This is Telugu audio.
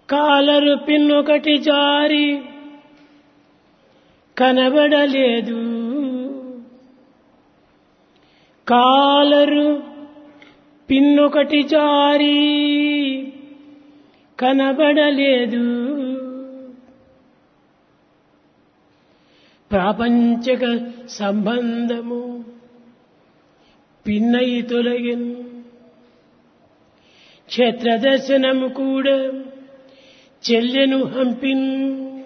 కాలరు పిన్నొకటి జారి కనబడలేదు కాలరు పిన్నొకటి జారి కనబడలేదు ప్రాపంచక సంబంధము పిన్నయి తొలగిన్ క్షేత్ర దర్శనము కూడా చెల్లెను హంపిన్